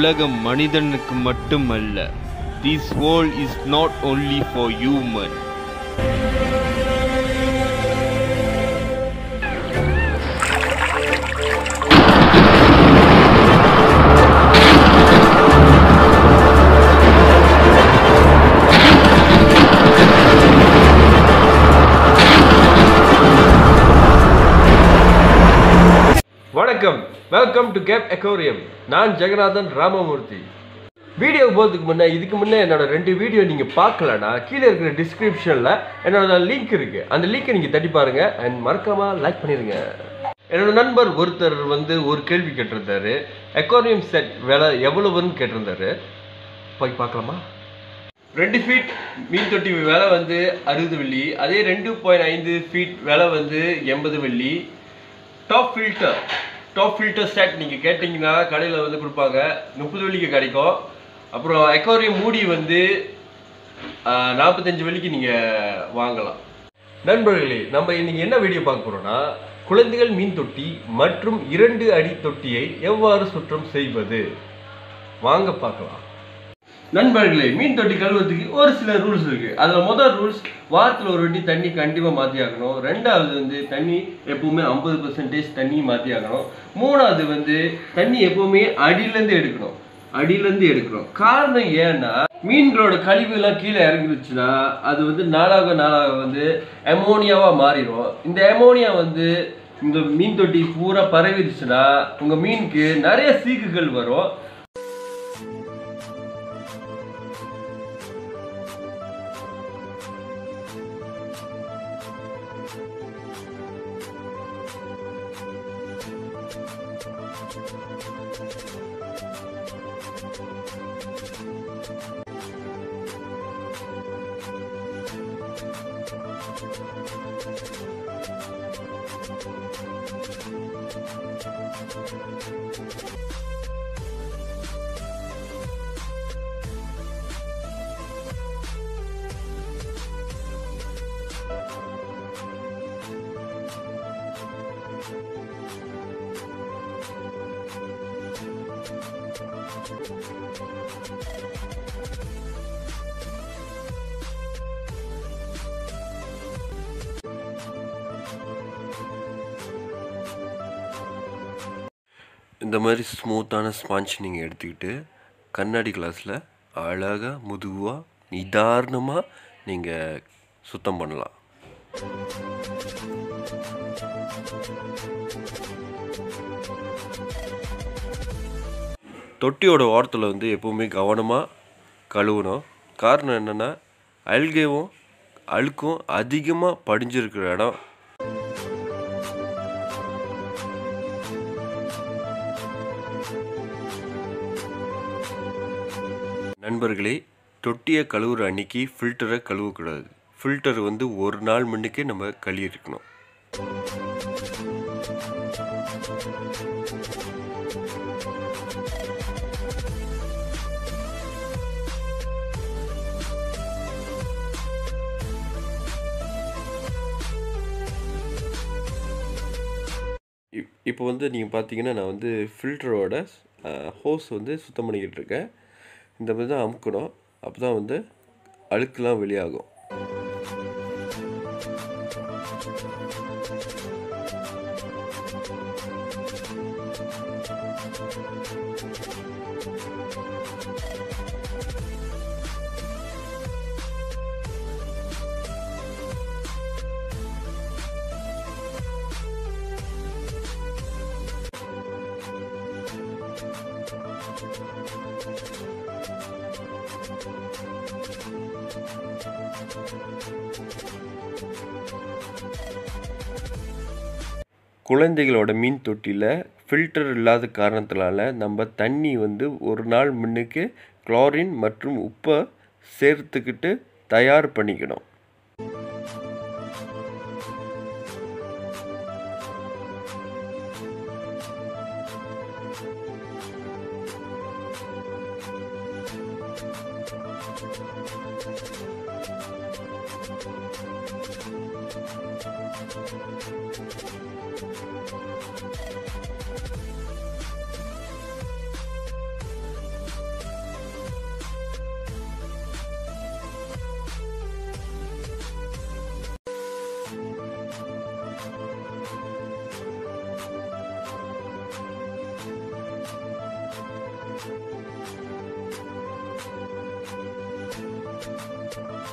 உலகம் மனிதனுக்கு மட்டுமல்ல this world is not only for human வணக்கம் வெல்கம் டு கேப் எக்கோரியம் நான் ஜெகநாதன் ராமமூர்த்தி வீடியோ போகிறதுக்கு முன்னே இதுக்கு முன்னே என்னோட ரெண்டு வீடியோ நீங்கள் பார்க்கலனா கீழே இருக்கிற டிஸ்கிரிப்ஷனில் என்னோட லிங்க் இருக்குது அந்த லிங்கை நீங்கள் தட்டி பாருங்க அண்ட் மறக்காம லைக் பண்ணிடுங்க என்னோட நண்பர் ஒருத்தர் வந்து ஒரு கேள்வி கேட்டிருந்தாரு எக்கோரியம் செட் விலை எவ்வளவுன்னு கேட்டிருந்தாரு போய் பார்க்கலாமா ரெண்டு ஃபீட் மீன் தொட்டி விலை வந்து அறுபது வெள்ளி அதே ரெண்டு பாயிண்ட் ஐந்து ஃபீட் விலை வந்து எண்பது வெள்ளி top filter top filter set நீங்கள் கேட்டிங்கன்னா கடையில் வந்து கொடுப்பாங்க முப்பது வெள்ளிக்கு கிடைக்கும் அப்புறம் எக்கோரியம் மூடி வந்து ஆஹ், நாற்பத்தஞ்சு வெள்ளிக்கு நீங்கள் வாங்கலாம் நண்பர்களே நம்ம இன்னைக்கு என்ன வீடியோ பார்க்க போறோம்னா குழந்தைகள் மீன் தொட்டி மற்றும் இரண்டு அடி தொட்டியை எவ்வாறு சுற்றம் செய்வது வாங்க பார்க்கலாம் நண்பர்களே மீன் தொட்டி கழுவுறதுக்கு ஒரு சில ரூல்ஸ் இருக்கு அதுல முதல் ரூல்ஸ் வாரத்துல ஒரு வாட்டி தண்ணி கண்டிப்பா மாத்தி ஆகணும் ரெண்டாவது வந்து தண்ணி எப்பவுமே ஐம்பது பர்சன்டேஜ் தண்ணி மாத்தி ஆகணும் மூணாவது வந்து தண்ணி எப்பவுமே அடியில இருந்து எடுக்கணும் அடியில இருந்து எடுக்கணும் காரணம் ஏன்னா மீன்களோட கழிவு எல்லாம் கீழே இறங்கிருச்சுன்னா அது வந்து நாளாக நாளாக வந்து அமோனியாவா மாறிடும் இந்த அமோனியா வந்து இந்த மீன் தொட்டி பூரா பரவிடுச்சுன்னா உங்க மீனுக்கு நிறைய சீக்குகள் வரும் இந்த மாதிரி ஸ்மூத்தான ஸ்பாஞ்ச் நீங்கள் எடுத்துக்கிட்டு கண்ணாடி கிளாஸில் அழகாக முதுவாக நிதானமாக நீங்கள் சுத்தம் பண்ணலாம் தொட்டியோட ஓரத்தில் வந்து எப்போவுமே கவனமாக கழுவணும் காரணம் என்னென்னா அல்கேவும் அழுக்கும் அதிகமாக படிஞ்சிருக்கிற இடம் நண்பர்களே தொட்டியை கழுவுற அன்னைக்கு ஃபில்டரை கழுவக்கூடாது ஃபில்டர் வந்து ஒரு நாள் முன்னுக்கே நம்ம கழுவிருக்கணும் இப் இப்போ வந்து நீங்கள் பார்த்தீங்கன்னா நான் வந்து ஃபில்டரோட ஹோஸ் வந்து சுத்தம் பண்ணிக்கிட்டு இருக்கேன் இந்த மாதிரி தான் அமுக்கணும் அப்போ தான் வந்து அழுக்கெல்லாம் வெளியாகும் குழந்தைகளோட மீன் தொட்டியில் ஃபில்டர் இல்லாத காரணத்தினால நம்ம தண்ணி வந்து ஒரு நாள் முன்னுக்கு குளோரின் மற்றும் உப்பை சேர்த்துக்கிட்டு தயார் பண்ணிக்கணும்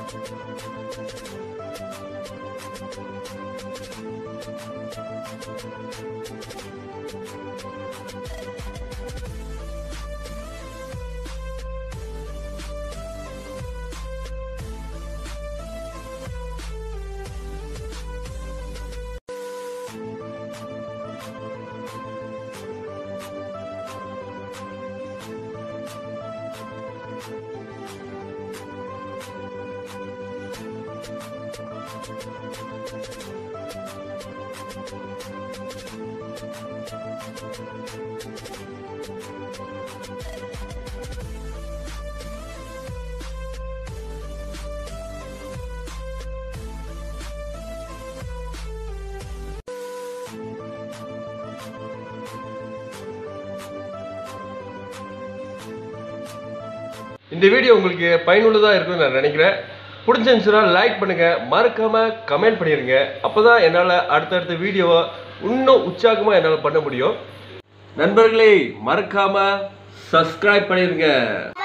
இந்த வீடியோ உங்களுக்கு பயனுள்ளதாக இருக்கும்னு நான் நினைக்கிறேன் பிடிச்சிருந்துச்சுன்னா லைக் பண்ணுங்க மறக்காம கமெண்ட் பண்ணிருங்க அப்பதான் என்னால் அடுத்தடுத்த வீடியோவை இன்னும் உற்சாகமாக என்னால் பண்ண முடியும் நண்பர்களே மறக்காம சப்ஸ்கிரைப் பண்ணிருங்க